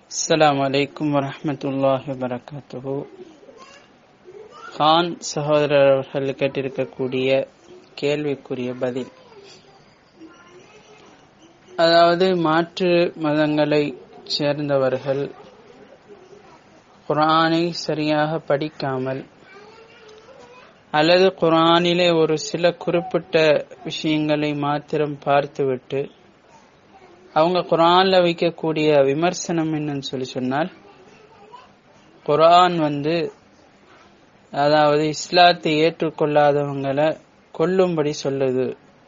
அஸ்ஸலாமு அலைக்கும் வரஹ்மத்துல்லாஹி வபரகாத்துஹு கான் சகோதரர் அவர்கள் கேட்டிருக்கக்கூடிய கேள்விக்குரிய பதில் அதாவது மாற்று மதங்களை சேர்ந்தவர்கள் குர்ஆனை சரியாக படிக்காமல் அல்லது குர்ஆனிலே ஒரு சில குறிப்பிட்ட விஷயங்களை மாத்திரம் பார்த்துவிட்டு அவங்க குரான்ல வைக்கக்கூடிய விமர்சனம் என்னன்னு சொல்லி சொன்னால் குரான் வந்து அதாவது இஸ்லாத்தை ஏற்றுக்கொள்ளாதவங்களை கொல்லும்படி சொல்லுது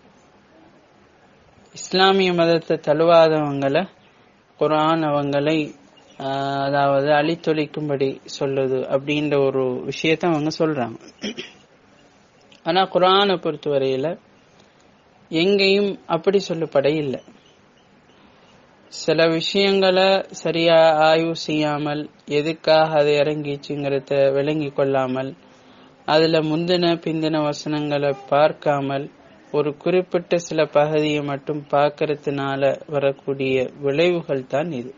இஸ்லாமிய மதத்தை தழுவாதவங்களை குரான் அவங்களை அதாவது அழித்தொழிக்கும்படி சொல்லுது அப்படின்ற ஒரு விஷயத்த அவங்க சொல்றாங்க ஆனா குரானை பொறுத்தவரையில எங்கேயும் அப்படி சொல்லப்பட இல்லை சில விஷயங்களை சரியா ஆய்வு செய்யாமல் எதுக்காக அது இறங்கிச்சுங்கிறத விளங்கி கொள்ளாமல் அதுல முந்தின பிந்தின வசனங்களை பார்க்காமல் ஒரு குறிப்பிட்ட சில பகுதியை மட்டும் பார்க்கறதுனால வரக்கூடிய விளைவுகள் தான் இது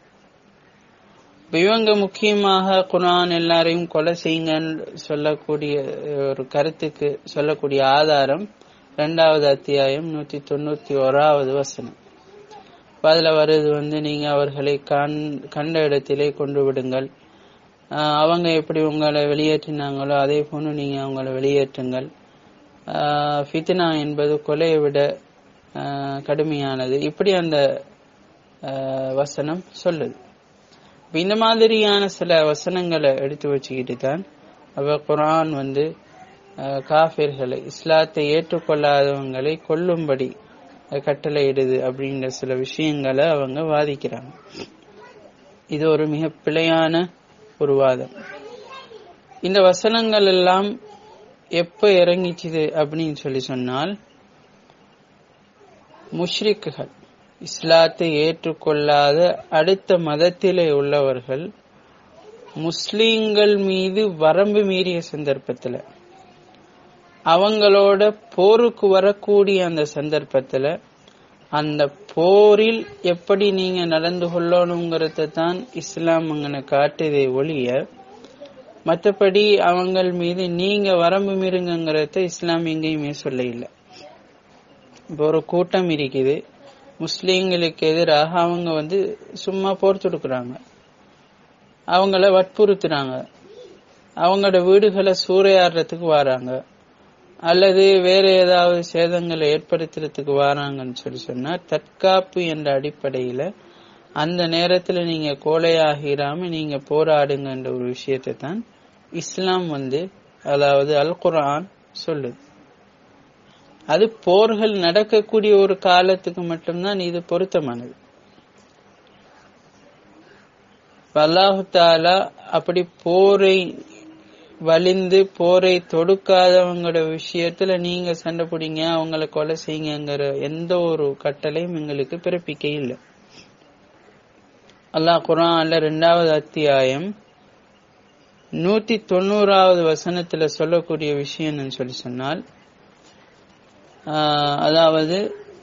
இவங்க முக்கியமாக குரான் எல்லாரையும் கொலை செய்யுங்கன்னு சொல்லக்கூடிய ஒரு கருத்துக்கு சொல்லக்கூடிய ஆதாரம் இரண்டாவது அத்தியாயம் நூத்தி தொண்ணூத்தி ஓராவது வசனம் அதுல வருது வந்து நீங்க அவர்களை கண் கண்ட இடத்திலே கொண்டு விடுங்கள் அவங்க எப்படி உங்களை வெளியேற்றினாங்களோ அதே போன்று நீங்க அவங்களை வெளியேற்றுங்கள் ஃபித்னா என்பது கொலையை விட கடுமையானது இப்படி அந்த வசனம் சொல்லுது இந்த மாதிரியான சில வசனங்களை எடுத்து வச்சுக்கிட்டு தான் அவ குரான் வந்து காஃபிர்களை இஸ்லாத்தை ஏற்றுக்கொள்ளாதவங்களை கொல்லும்படி கட்டளையிடுது அப்படின்ற சில விஷயங்களை அவங்க வாதிக்கிறாங்க இது ஒரு மிக பிழையான ஒரு வாதம் இந்த வசனங்கள் எல்லாம் எப்ப இறங்கிச்சுது அப்படின்னு சொல்லி சொன்னால் முஷ்ரிக்குகள் இஸ்லாத்தை ஏற்றுக்கொள்ளாத அடுத்த மதத்திலே உள்ளவர்கள் முஸ்லிம்கள் மீது வரம்பு மீறிய சந்தர்ப்பத்தில் அவங்களோட போருக்கு வரக்கூடிய அந்த சந்தர்ப்பத்துல அந்த போரில் எப்படி நீங்க நடந்து கொள்ளணுங்கிறத தான் இஸ்லாம் அங்கன காட்டுதே ஒழிய மற்றபடி அவங்கள் மீது நீங்க வரம்பு மீறுங்கிறத இஸ்லாம் எங்கேயுமே சொல்ல இல்லை இப்போ ஒரு கூட்டம் இருக்குது முஸ்லீம்களுக்கு எதிராக அவங்க வந்து சும்மா போர் தொடுக்குறாங்க அவங்கள வற்புறுத்துறாங்க அவங்களோட வீடுகளை சூறையாடுறதுக்கு வராங்க அல்லது வேற ஏதாவது சேதங்களை ஏற்படுத்துறதுக்கு வராங்கன்னு சொல்லி சொன்னா தற்காப்பு என்ற அடிப்படையில அந்த நேரத்துல நீங்க கோலையாகிராம நீங்க போராடுங்கன்ற ஒரு விஷயத்தை தான் இஸ்லாம் வந்து அதாவது அல் குரான் சொல்லுது அது போர்கள் நடக்கக்கூடிய ஒரு காலத்துக்கு மட்டும்தான் இது பொருத்தமானது அல்லாஹு தாலா அப்படி போரை வலிந்து போரை தொடுக்காதவங்களோட விஷயத்துல நீங்க சண்டை பிடிங்க அவங்கள கொலை செய்யுங்கிற எந்த ஒரு கட்டளையும் எங்களுக்கு பிறப்பிக்க இல்லை அல்லாஹ் குரான்ல ரெண்டாவது அத்தியாயம் நூத்தி தொண்ணூறாவது வசனத்துல சொல்லக்கூடிய விஷயம் சொல்லி சொன்னால் அதாவது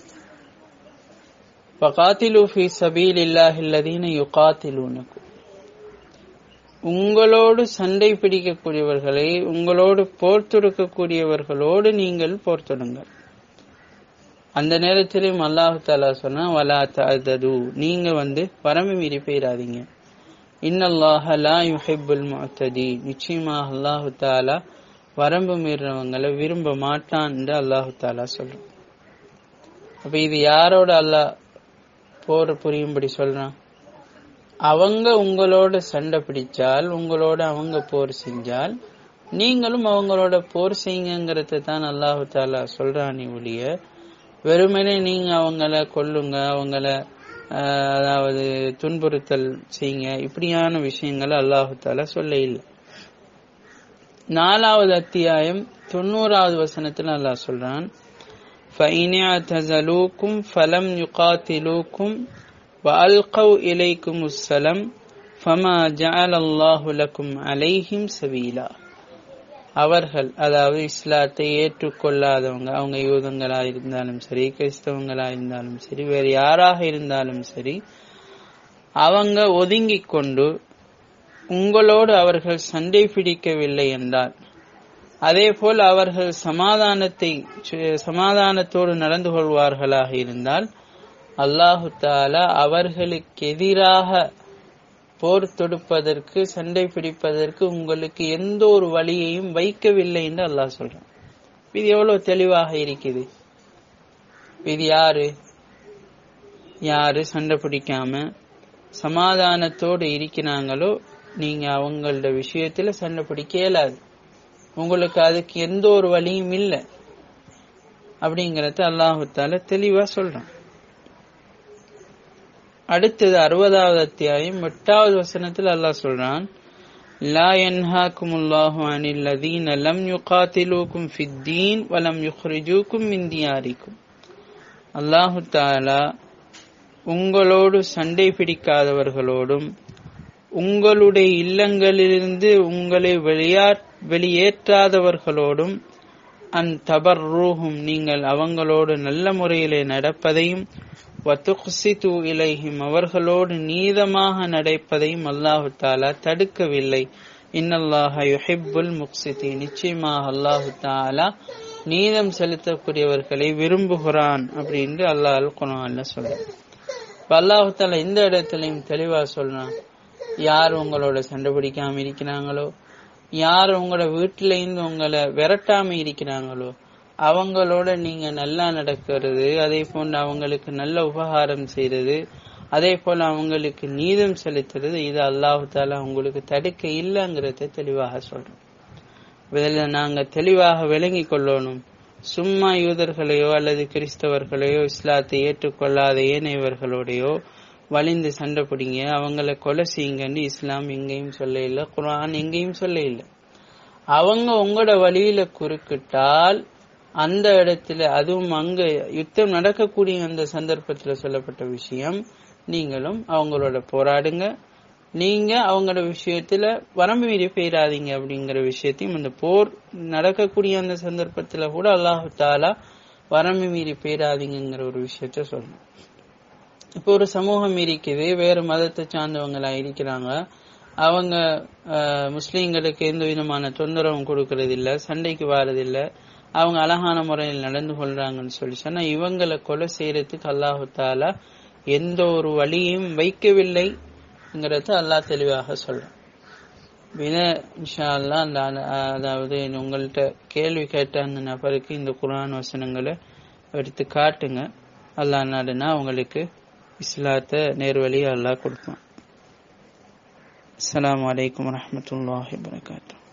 பகாத்திலு ஃபி சபீல் இல்லாஹில்லதீன யுகாத்திலூனக்கும் உங்களோடு சண்டை பிடிக்கக்கூடியவர்களை உங்களோடு போர் தொடுக்கக்கூடியவர்களோடு நீங்கள் போர் தொடுங்கள் அந்த நேரத்திலும் அல்லாஹு தாலா சொன்னா வலா தது நீங்க வந்து வரம்பு மீறி போயிடாதீங்க இன்னல்லாஹ லா யுஹிப்புல் முஅத்ததி நிச்சயமாக அல்லாஹு தாலா வரம்பு மீறவங்களை விரும்ப மாட்டான் என்று அல்லாஹு தாலா சொல்றான் அப்ப இது யாரோட அல்லாஹ் போர் புரியும்படி சொல்றான் அவங்க உங்களோட சண்டை பிடிச்சால் உங்களோட அவங்க போர் செஞ்சால் நீங்களும் அவங்களோட போர் செய்யுங்கிறத தான் அல்லாஹு தாலா சொல்றானே ஒழிய வெறுமனே நீங்க அவங்கள கொல்லுங்க அவங்கள அதாவது துன்புறுத்தல் செய்யுங்க இப்படியான விஷயங்களை அல்லாஹு தாலா சொல்ல இல்லை நாலாவது அத்தியாயம் தொண்ணூறாவது வசனத்தில் அல்லாஹ் சொல்றான் فَإِنِ اعْتَزَلُوكُمْ فَلَمْ يُقَاتِلُوكُمْ وَأَلْقَوْا إِلَيْكُمُ السَّلَمْ فَمَا جَعَلَ اللَّهُ لَكُمْ عَلَيْهِمْ سَبِيلًا அவர்கள் அதாவது இஸ்லாத்தை ஏற்றுக்கொள்ளாதவங்க அவங்க யூதங்களா இருந்தாலும் சரி கிறிஸ்தவங்களா இருந்தாலும் சரி வேறு யாராக இருந்தாலும் சரி அவங்க ஒதுங்கிக் கொண்டு உங்களோடு அவர்கள் சண்டை பிடிக்கவில்லை என்றால் அதே போல் அவர்கள் சமாதானத்தை சமாதானத்தோடு நடந்து கொள்வார்களாக இருந்தால் அல்லாஹு தாலா அவர்களுக்கு எதிராக போர் தொடுப்பதற்கு சண்டை பிடிப்பதற்கு உங்களுக்கு எந்த ஒரு வழியையும் வைக்கவில்லை என்று அல்லாஹ் சொல்றான் இது எவ்வளவு தெளிவாக இருக்குது இது யாரு யாரு சண்டை பிடிக்காம சமாதானத்தோடு இருக்கிறாங்களோ நீங்க அவங்களோட விஷயத்துல சண்டை பிடிக்க இயலாது உங்களுக்கு அதுக்கு எந்த ஒரு வழியும் இல்லை அப்படிங்கறத அல்லாஹுத்தால தெளிவா சொல்றான் அடுத்தது அறுபதாவது அத்தியாயம் எட்டாவது வசனத்தில் அல்லாஹ் சொல்றான் லா யன்ஹாக்குமுல்லாஹு அனில் லதீன லம் யுகாத்திலூக்கும் ஃபித்தீன் வலம் யுஹ்ரிஜூக்கும் மின் தியாரிக்கும் அல்லாஹு தாலா உங்களோடு சண்டை பிடிக்காதவர்களோடும் உங்களுடைய இல்லங்களிலிருந்து உங்களை வெளியா வெளியேற்றாதவர்களோடும் அன் தபர்ரூஹும் நீங்கள் அவங்களோடு நல்ல முறையிலே நடப்பதையும் வத்துக்சித்து இலைஹிம் அவர்களோடு நீதமாக நடப்பதையும் அல்லாஹு தாலா தடுக்கவில்லை இன்னல்லாஹ யுஹிப்புல் முக்சிதி நிச்சயமாக அல்லாஹு தாலா நீதம் செலுத்தக்கூடியவர்களை விரும்புகிறான் அப்படின்னு அல்லாஹ் அல் குரான்ல சொல்றான் இப்ப அல்லாஹு தாலா இந்த இடத்துலயும் தெளிவா சொல்றான் யார் உங்களோட சண்டை பிடிக்காம இருக்கிறாங்களோ யார் உங்களோட வீட்டுல இருந்து உங்களை விரட்டாம இருக்கிறாங்களோ அவங்களோட நீங்க நல்லா நடக்கிறது அதே போன்று அவங்களுக்கு நல்ல உபகாரம் செய்யறது அதே போல அவங்களுக்கு நீதம் செலுத்துறது இது அல்லாஹு தாலா உங்களுக்கு தடுக்க இல்லைங்கிறத தெளிவாக சொல்றோம் இதில் நாங்க தெளிவாக விளங்கி கொள்ளணும் சும்மா யூதர்களையோ அல்லது கிறிஸ்தவர்களையோ இஸ்லாத்தை ஏற்றுக்கொள்ளாத ஏனையவர்களோடையோ வலிந்து சண்டை பிடிங்க அவங்கள கொலை செய்யுங்கன்னு இஸ்லாம் எங்கேயும் சொல்ல இல்லை குரான் எங்கேயும் சொல்ல இல்லை அவங்க உங்களோட வழியில குறுக்கிட்டால் அந்த இடத்துல அதுவும் அங்க யுத்தம் நடக்கக்கூடிய அந்த சந்தர்ப்பத்துல சொல்லப்பட்ட விஷயம் நீங்களும் அவங்களோட போராடுங்க நீங்க அவங்களோட விஷயத்துல வரம்பு மீறி போயிடாதீங்க அப்படிங்கிற விஷயத்தையும் அந்த போர் நடக்கக்கூடிய அந்த சந்தர்ப்பத்துல கூட அல்லாஹு தாலா வரம்பு மீறி போயிடாதீங்கிற ஒரு விஷயத்த சொல்லணும் இப்போ ஒரு சமூகம் இருக்குது வேறு மதத்தை சார்ந்தவங்களா இருக்கிறாங்க அவங்க முஸ்லீம்களுக்கு எந்த விதமான தொந்தரவும் கொடுக்கறது இல்ல சண்டைக்கு வாரதில்ல அவங்க அழகான முறையில் நடந்து கொள்றாங்கன்னு சொல்லி சொன்னா இவங்களை கொலை செய்யறதுக்கு அல்லாஹு தாலா எந்த ஒரு வழியும் வைக்கவில்லைங்கிறத அல்லாஹ் தெளிவாக சொல்றான் வின இன்ஷா அல்லா அந்த அதாவது உங்கள்கிட்ட கேள்வி கேட்ட அந்த நபருக்கு இந்த குரான் வசனங்களை எடுத்து காட்டுங்க அல்லாஹ் நாடுனா உங்களுக்கு இஸ்லாத்தை நேர்வழி அல்லாஹ் கொடுப்பான் அஸ்லாம் வலைக்கம் வரமத்துல்லாஹி வரகாத்து